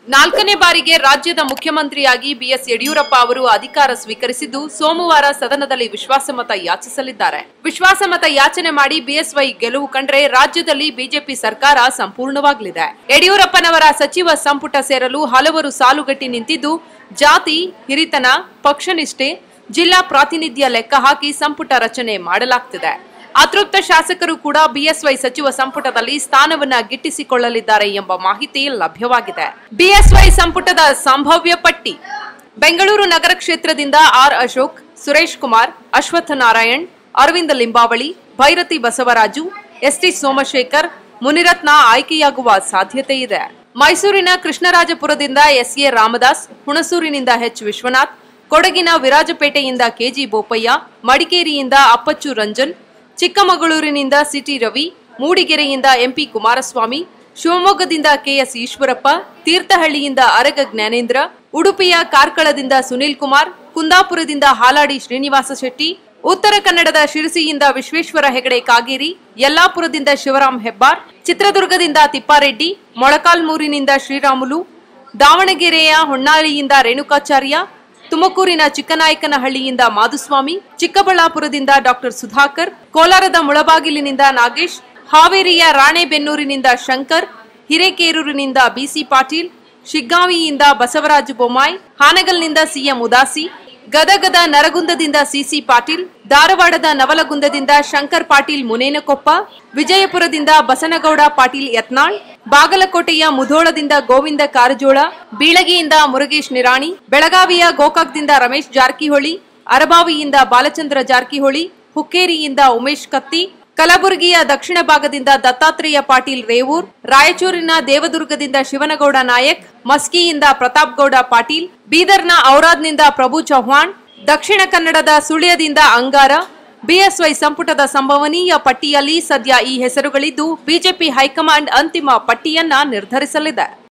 ನಾಲ್ಕನೇ ಬಾರಿಗೆ ರಾಜ್ಯದ ಮುಖ್ಯಮಂತ್ರಿಯಾಗಿ ಬಿಎಸ್ ಯಡಿಯೂರಪ್ಪ ಅವರು ಅಧಿಕಾರ ಸ್ವೀಕರಿಸಿದ್ದು ಸೋಮವಾರ ಸದನದಲ್ಲಿ ವಿಶ್ವಾಸಮತ ಯಾಚಿಸಲಿದ್ದಾರೆ ವಿಶ್ವಾಸಮತ ಯಾಚನೆ ಮಾಡಿ ಬಿಎಸ್ವೈ ಗೆಲುವು ಕಂಡ್ರೆ ರಾಜ್ಯದಲ್ಲಿ ಬಿಜೆಪಿ ಸರ್ಕಾರ ಸಂಪೂರ್ಣವಾಗಲಿದೆ ಯಡಿಯೂರಪ್ಪನವರ ಸಚಿವ ಸಂಪುಟ ಸೇರಲು ಹಲವರು ಸಾಲುಗಟ್ಟಿ ನಿಂತಿದ್ದು ಜಾತಿ ಹಿರಿತನ ಪಕ್ಷನಿಷ್ಠೆ ಜಿಲ್ಲಾ ಪ್ರಾತಿನಿಧ್ಯ ಲೆಕ್ಕ ಹಾಕಿ ಸಂಪುಟ ರಚನೆ ಮಾಡಲಾಗ್ತಿದೆ ಅತೃಪ್ತ ಶಾಸಕರು ಕೂಡ ಬಿಎಸ್ವೈ ಸಚಿವ ಸಂಪುಟದಲ್ಲಿ ಸ್ಥಾನವನ್ನ ಗಿಟ್ಟಿಸಿಕೊಳ್ಳಲಿದ್ದಾರೆ ಎಂಬ ಮಾಹಿತಿ ಲಭ್ಯವಾಗಿದೆ ಬಿಎಸ್ವೈ ಸಂಪುಟದ ಸಂಭವ್ಯ ಪಟ್ಟಿ ಬೆಂಗಳೂರು ನಗರ ಕ್ಷೇತ್ರದಿಂದ ಆರ್ ಅಶೋಕ್ ಸುರೇಶ್ ಕುಮಾರ್ ಅಶ್ವತ್ಥ ನಾರಾಯಣ್ ಅರವಿಂದ ಲಿಂಬಾವಳಿ ಭೈರತಿ ಬಸವರಾಜು ಎಸ್ಟಿ ಸೋಮಶೇಖರ್ ಮುನಿರತ್ನ ಆಯ್ಕೆಯಾಗುವ ಸಾಧ್ಯತೆ ಇದೆ ಮೈಸೂರಿನ ಕೃಷ್ಣರಾಜಪುರದಿಂದ ಎಸ್ಎ ರಾಮದಾಸ್ ಹುಣಸೂರಿನಿಂದ ಎಚ್ ವಿಶ್ವನಾಥ್ ಕೊಡಗಿನ ವಿರಾಜಪೇಟೆಯಿಂದ ಕೆಜಿ ಬೋಪಯ್ಯ ಮಡಿಕೇರಿಯಿಂದ ಅಪ್ಪಚ್ಚು ರಂಜನ್ ಚಿಕ್ಕಮಗಳೂರಿನಿಂದ ಸಿಟಿ ರವಿ ಮೂಡಿಗೆರೆಯಿಂದ ಎಂಪಿ ಕುಮಾರಸ್ವಾಮಿ ಶಿವಮೊಗ್ಗದಿಂದ ಕೆಎಸ್ ಈಶ್ವರಪ್ಪ ತೀರ್ಥಹಳ್ಳಿಯಿಂದ ಅರಗ ಜ್ಞಾನೇಂದ್ರ ಉಡುಪಿಯ ಕಾರ್ಕಳದಿಂದ ಸುನಿಲ್ ಕುಮಾರ್ ಕುಂದಾಪುರದಿಂದ ಹಾಲಾಡಿ ಶ್ರೀನಿವಾಸ ಶೆಟ್ಟಿ ಉತ್ತರ ಕನ್ನಡದ ಶಿರಸಿಯಿಂದ ವಿಶ್ವೇಶ್ವರ ಹೆಗಡೆ ಕಾಗೇರಿ ಯಲ್ಲಾಪುರದಿಂದ ಶಿವರಾಂ ಹೆಬ್ಬಾರ್ ಚಿತ್ರದುರ್ಗದಿಂದ ತಿಪ್ಪಾರೆಡ್ಡಿ ಮೊಳಕಾಲ್ಮೂರಿನಿಂದ ಶ್ರೀರಾಮುಲು ದಾವಣಗೆರೆಯ ಹೊನ್ನಾಳಿಯಿಂದ ರೇಣುಕಾಚಾರ್ಯ ತುಮಕೂರಿನ ಚಿಕ್ಕನಾಯಕನಹಳ್ಳಿಯಿಂದ ಮಾಧುಸ್ವಾಮಿ ಚಿಕ್ಕಬಳ್ಳಾಪುರದಿಂದ ಡಾಕ್ಟರ್ ಸುಧಾಕರ್ ಕೋಲಾರದ ಮುಳಬಾಗಿಲಿನಿಂದ ನಾಗೇಶ್ ಹಾವೇರಿಯ ರಾಣೆಬೆನ್ನೂರಿನಿಂದ ಶಂಕರ್ ಹಿರೇಕೇರೂರಿನಿಂದ ಬಿಸಿ ಪಾಟೀಲ್ ಶಿಗ್ಗಾಂವಿಯಿಂದ ಬಸವರಾಜ ಬೊಮ್ಮಾಯಿ ಹಾನಗಲ್ನಿಂದ ಸಿಎಂ ಉದಾಸಿ ಗದಗದ ನರಗುಂದದಿಂದ ಸಿಸಿ ಪಾಟೀಲ್ ಧಾರವಾಡದ ನವಲಗುಂದದಿಂದ ಶಂಕರ್ ಪಾಟೀಲ್ ಮುನೇನಕೊಪ್ಪ ವಿಜಯಪುರದಿಂದ ಬಸನಗೌಡ ಪಾಟೀಲ್ ಯತ್ನಾಳ್ ಬಾಗಲಕೋಟೆಯ ಮುಧೋಳದಿಂದ ಗೋವಿಂದ ಕಾರಜೋಳ ಬೀಳಗಿಯಿಂದ ಮುರುಗೇಶ್ ನಿರಾಣಿ ಬೆಳಗಾವಿಯ ಗೋಕಾಕ್ದಿಂದ ರಮೇಶ್ ಜಾರಕಿಹೊಳಿ ಅರಬಾವಿಯಿಂದ ಬಾಲಚಂದ್ರ ಜಾರಕಿಹೊಳಿ ಹುಕ್ಕೇರಿಯಿಂದ ಉಮೇಶ್ ಕತ್ತಿ ಕಲಬುರಗಿಯ ದಕ್ಷಿಣ ಭಾಗದಿಂದ ದತ್ತಾತ್ರೇಯ ಪಾಟೀಲ್ ರೇವೂರ್ ರಾಯಚೂರಿನ ದೇವದುರ್ಗದಿಂದ ಶಿವನಗೌಡ ನಾಯಕ್ ಮಸ್ಕಿಯಿಂದ ಪ್ರತಾಪ್ ಗೌಡ ಪಾಟೀಲ್ ಬೀದರ್ನ ಔರಾದ್ನಿಂದ ಪ್ರಭು ಚೌಹಾಣ್ ದಕ್ಷಿಣ ಕನ್ನಡದ ಸುಳ್ಯದಿಂದ ಅಂಗಾರ ಬಿಎಸ್ವೈ ಸಂಪುಟದ ಸಂಭವನೀಯ ಪಟ್ಟಿಯಲ್ಲಿ ಸದ್ಯ ಈ ಹೆಸರುಗಳಿದ್ದು ಬಿಜೆಪಿ ಹೈಕಮಾಂಡ್ ಅಂತಿಮ ಪಟ್ಟಿಯನ್ನ ನಿರ್ಧರಿಸಲಿದೆ